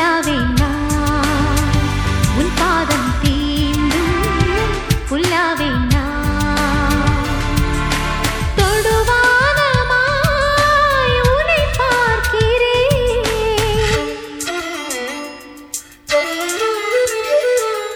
சொல்லாவேனா உன் பாதம் தீண்டும் புல்லாவேனா தொடுவானமாய் உன்னை பார்க்கிறேன்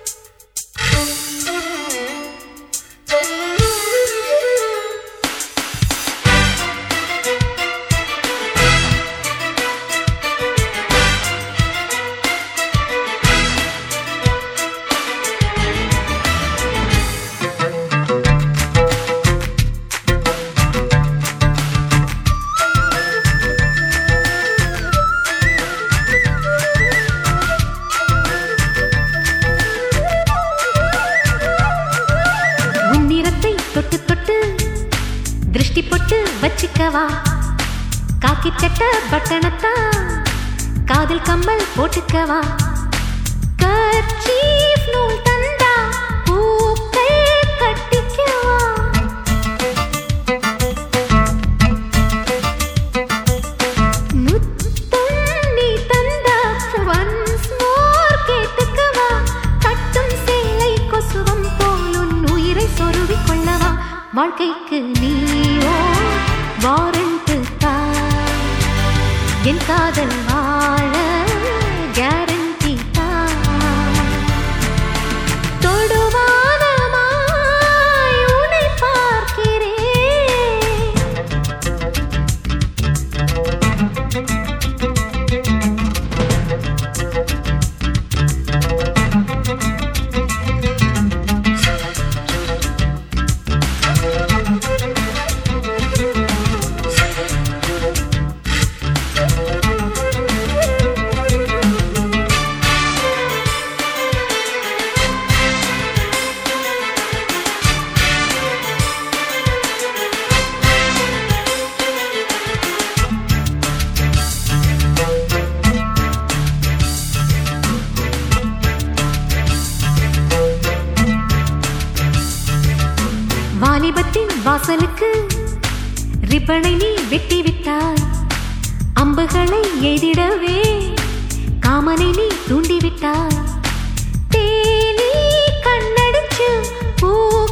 உன் நிறத்தை தொட்டு தொட்டு திருஷ்டி பொட்டு வச்சுக்கவா காக்கி சட்ட பட்டணத்தா காதில் கம்மல் போட்டுக்கவா கர்ச்சீஃப் நூல் தந்தா பூக்கள் கட்டிக்கவா முத்தம் நீ தந்தா once more கேட்டுக்கவா கட்டும் சேலை கொசுவம் போல் உன் உயிரை சொருவிக் கொள்ளவா வாழ்க்கைக்கு நீயோ வாரண்ட் தா என் காதல் வாழ கேரண்டி தா தொடுவானமாய் உன்னை பார்க்கிறேன் வாலிபத்தின் வாசலுக்கு ரிப்பனை நீ வெட்டி விட்டாய் அம்புகளை எய்திடவே காமனை நீ தூண்டிவிட்டாய் தேனி கண்ணடிச்சு பூ